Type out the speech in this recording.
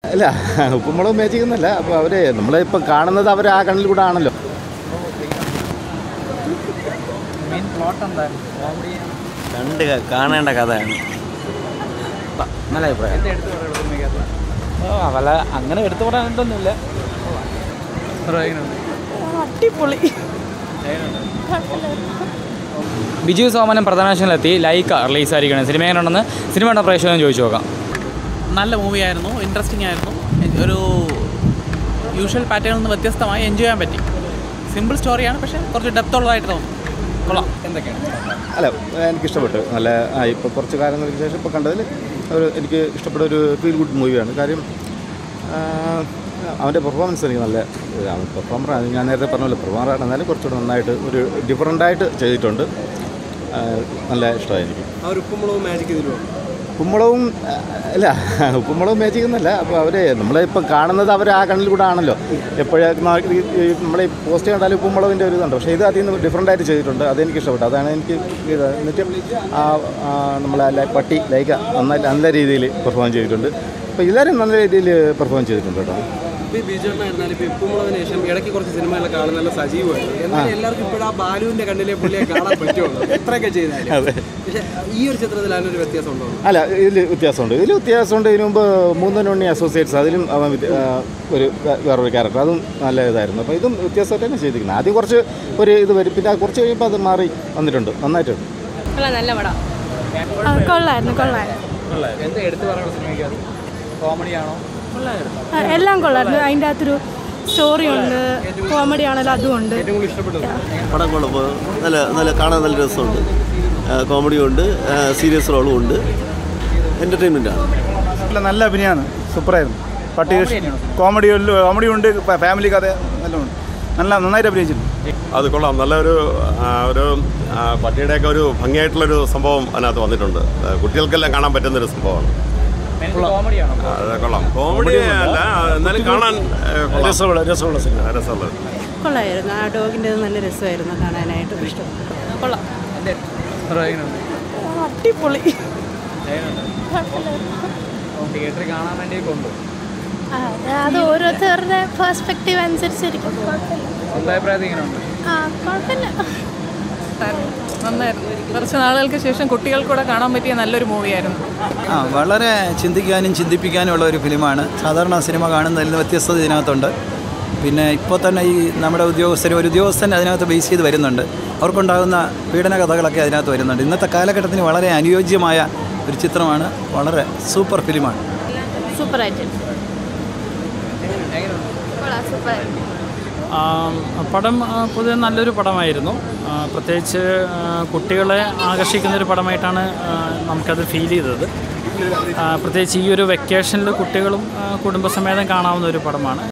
അല്ല ഉപ്പുമുളക് മേച്ചിക്കുന്നല്ല അപ്പോൾ അവർ നമ്മളിപ്പം കാണുന്നത് അവർ ആ കണ്ണിൽ കൂടെ ആണല്ലോ മെയിൻ പ്ലോട്ട് എന്തായിരുന്നു കോമഡി കണ്ട് കാണേണ്ട കഥയാണ് നല്ല അഭിപ്രായം എന്താ എടുത്തു പറയുള്ളൂ സിനിമയ്ക്കകത്ത് അവല അങ്ങനെ എടുത്തു പറയാനായിട്ടൊന്നുമില്ല അടിപൊളി ബിജു സോമനം പ്രധാനാശനിലെത്തി ലൈക്ക റിലീസായിരിക്കണം സിനിമ എങ്ങനെയുണ്ടെന്ന് സിനിമ കണ്ട പ്രേക്ഷകൻ ചോദിച്ചു നോക്കാം നല്ല മൂവി ആയിരുന്നു ഇൻട്രസ്റ്റിംഗ് ആയിരുന്നു ഒരു യൂഷ്വൽ പാറ്റേണിൽ നിന്ന് വ്യത്യസ്തമായി എൻജോയ് ചെയ്യാൻ പറ്റി സിമ്പിൾ സ്റ്റോറിയാണ് പക്ഷേ കുറച്ച് ഡെപ്ത് ഉള്ളതായിട്ട് തോന്നുന്നു കൊള്ളാം എന്തൊക്കെയാണ് അല്ല എനിക്ക് ഇഷ്ടപ്പെട്ടു നല്ല ആ ഇപ്പോൾ കുറച്ച് കാലങ്ങൾക്ക് ശേഷം ഇപ്പോൾ കണ്ടതിൽ ഒരു എനിക്ക് ഇഷ്ടപ്പെട്ട ഒരു ഫീൽ ഗുഡ് മൂവിയാണ് കാര്യം ആ, അവൻ്റെ പെർഫോമൻസ് എനിക്ക് നല്ല അവൻ പെർഫോമറാണ് ഞാൻ നേരത്തെ പറഞ്ഞല്ലോ പെർഫോമറാണ് എന്നാലും കുറച്ചുകൂടെ നന്നായിട്ട് ഒരു ഡിഫറൻ്റായിട്ട് ചെയ്തിട്ടുണ്ട് ആ, നല്ല ഇഷ്ടമായി എനിക്ക് ആ ഒരു ഉപ്പുമുളകും മാജിക് ഇതിലോ ഉപ്പുമുളകും ആ, അല്ല ഉപ്പുമുളക് മേച്ചിക്കുന്നല്ല അപ്പോൾ അവർ നമ്മളിപ്പം കാണുന്നത് അവർ ആ കണ്ണിൽ കൂടെ ആണല്ലോ എപ്പോഴും നമ്മളെ പോസ്റ്റ് കണ്ടാലും ഉപ്പുമുളകിൻ്റെ ഒരു ഇതുണ്ട് പക്ഷേ ഇത് അതിൽ നിന്ന് ഡിഫറൻ്റ് ആയിട്ട് ചെയ്തിട്ടുണ്ട് അതെനിക്ക് ഇഷ്ടപ്പെട്ടു അതാണ് എനിക്ക് ഇത് എന്നിട്ട് ആ ആ, നമ്മളെ ല- പട്ടി ലൈക്ക നന്നായി നല്ല രീതിയിൽ പെർഫോം ചെയ്തിട്ടുണ്ട് അപ്പോൾ എല്ലാവരും നല്ല രീതിയിൽ പെർഫോം ചെയ്തിട്ടുണ്ട് കേട്ടോ ഇപ്പോൾ ഈ ബിജുണ്ണായിരുന്നാലും ഇപ്പോൾ ഉപ്പുമുളകിന് ശേഷം ഇടയ്ക്ക് കുറച്ച് സിനിമകളൊക്കെ കാണാൻ നല്ല സജീവമായിരുന്നു എന്നാൽ എല്ലാവർക്കും ഇപ്പോഴും ആ ബാലുവിൻ്റെ കണ്ണിലെ പുള്ളിയെ കാണാൻ പറ്റുള്ളൂ എത്രയൊക്കെ ചെയ്താലും അതെ പക്ഷേ ഈ ഒരു ചിത്രത്തിൽ അതിനൊരു വ്യത്യാസം ഉണ്ടോ അല്ല ഇതിൽ വ്യത്യാസമുണ്ട് ഇതിൽ വ്യത്യാസമുണ്ട് ഇതിനു മുമ്പ് മൂന്നനുണ്ണി അസോസിയേറ്റ്സ് അതിലും അവൻ വ്യത്യ- ആ, ഒരു വേ- വേറൊരു ക്യാരക്ടർ അതും നല്ല ഇതായിരുന്നു അപ്പോൾ ഇതും വ്യത്യാസമായിട്ട് തന്നെ ചെയ്തിരിക്കുന്നത് ആദ്യം കുറച്ച് ഒരു ഇത് വരും പിന്നെ അത് കുറച്ച് കഴിയുമ്പോൾ അത് മാറി വന്നിട്ടുണ്ട് നന്നായിട്ടുണ്ട് അല്ല നല്ല പടം കൊള്ളായിരുന്നു കൊള്ളായിരുന്നു എന്താ എടുത്തു പറയുള്ളൂ സിനിമയ്ക്കകത്ത് കോമഡിയാണോ ആ, എല്ലാം കൊള്ളായിരുന്നു അതിൻ്റെ അകത്തൊരു സ്റ്റോറി ഉണ്ട് കോമഡി ആണല്ലോ അതും ഉണ്ട് പടം കൊള്ളാം നല്ല നല്ല കാണാൻ നല്ല രസമുണ്ട് കോമഡിയും ഉണ്ട് സീരിയസ് റോളും ഉണ്ട് എൻ്റർടൈൻമെൻ്റ് ആണ് നല്ല നല്ല അഭിനയമാണ് സൂപ്പറായിരുന്നു പട്ടി കോമഡി കോമഡി ഉണ്ട് ഫാമിലി കഥ നല്ല ഉണ്ട് നല്ല നന്നായിട്ട് അഭിനയിച്ചിട്ടുണ്ട് അത് കൊള്ളാം നല്ലൊരു ആ, ഒരു ആ, പട്ടിയുടെയൊക്കെ ഒരു ഭംഗിയായിട്ടുള്ളൊരു സംഭവം അതിനകത്ത് വന്നിട്ടുണ്ട് ആ, കുട്ടികൾക്കെല്ലാം കാണാൻ പറ്റുന്നൊരു സംഭവമാണ് മെയിൻ കോമഡിയാണോ ആ, അത് കൊള്ളാം കോമഡി അല്ല എന്നാലും കാണാൻ ആ, കൊള്ളാം. രസമുള്ള രസമുള്ള സിനിമ ആ, രസമുള്ളത് കൊള്ളായിരുന്നു ആ ഡോഗിൻ്റെ നല്ല രസമായിരുന്നു കാണാനായിട്ട് ഇഷ്ടം കൊള്ളാം എന്താ പറയുന്നുണ്ട് അടിപൊളി തിയേറ്ററിൽ കാണാൻ വേണ്ടി കൊണ്ടു അത് ഓരോരുത്തരുടെ പെർസ്പെക്റ്റീവ് അനുസരിച്ചിരിക്കും കുഴപ്പമില്ല സ്വന്തം അഭിപ്രായത്തിൽ ഇങ്ങനെയുണ്ട് ആ കുഴപ്പമില്ല നന്നായിരുന്നു കുറച്ച് നാളുകൾക്ക് ശേഷം കുട്ടികൾക്കൂടെ കാണാൻ പറ്റിയ നല്ലൊരു മൂവിയായിരുന്നു ആ വളരെ ചിന്തിക്കാനും ചിന്തിപ്പിക്കാനും ഉള്ള ഒരു ഫിലിമാണ് സാധാരണ സിനിമ കാണുന്നതിൽ നിന്ന് വ്യത്യസ്തത ഇതിനകത്തുണ്ട് പിന്നെ ഇപ്പോൾ തന്നെ ഈ നമ്മുടെ ഉദ്യോഗസ്ഥർ ഒരു ഉദ്യോഗസ്ഥൻ അതിനകത്ത് ബേസ് ചെയ്ത് വരുന്നുണ്ട് അവർക്കുണ്ടാകുന്ന പീഡന കഥകളൊക്കെ അതിനകത്ത് വരുന്നുണ്ട് ഇന്നത്തെ കാലഘട്ടത്തിന് വളരെ അനുയോജ്യമായ ഒരു ചിത്രമാണ് വളരെ സൂപ്പർ ഫിലിമാണ് സൂപ്പറായിട്ട് കൊള്ളാം സൂപ്പറായിട്ട് പടം ആ, പൊതുവെ നല്ലൊരു പടമായിരുന്നു ആ, പ്രത്യേകിച്ച് ആ, കുട്ടികളെ ആകർഷിക്കുന്നൊരു പടമായിട്ടാണ് ആ, നമുക്കത് ഫീൽ ചെയ്തത് ആ, പ്രത്യേകിച്ച് ഈ ഒരു വെക്കേഷനിൽ കുട്ടികളും ആ, കുടുംബസമേതം കാണാവുന്ന ഒരു പടമാണ്